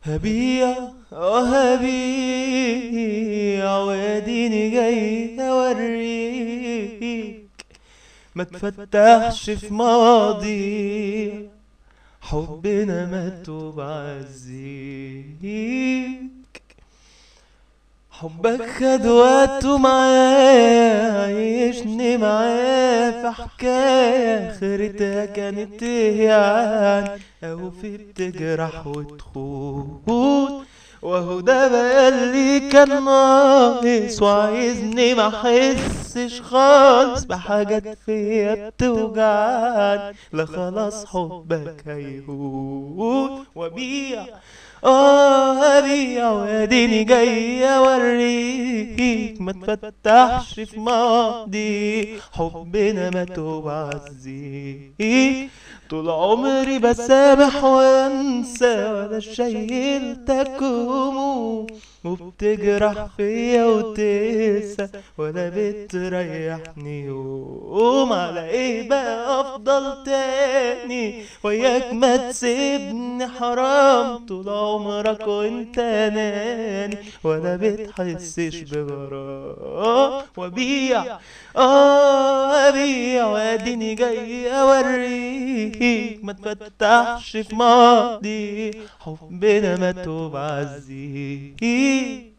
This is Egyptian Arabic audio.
هبيع اه هبيع واديني جاي اوريك ما تفتحش في مواضيع حبنا مكتوب عزيك حبك خد وقته معايا عيشني معاه في حكاية آخرتها كانت يعني أو في بتجرح وتخون وهو ده بقى اللي كان ناقص وعايزني ما احسش خالص بحاجات فيا بتوجعني لا خلاص حبك هيهون وبيع اه ابيع واديني جاي اوريك ما تفتحش في ماضي حبنا ما توعزيك طول عمري بسامح وانسى ولا شايلتك هموم وبتجرح فيا وتنسى ولا بتريحني يوم على ايه بقى افضل تاني وياك ما تسيبني حرام طول عمرك وانت ناني ولا بتحسش بغرام وبيع اه ابيع واديني جاي اوريك ما تفتحش في ماضي حبنا ما توب عزيك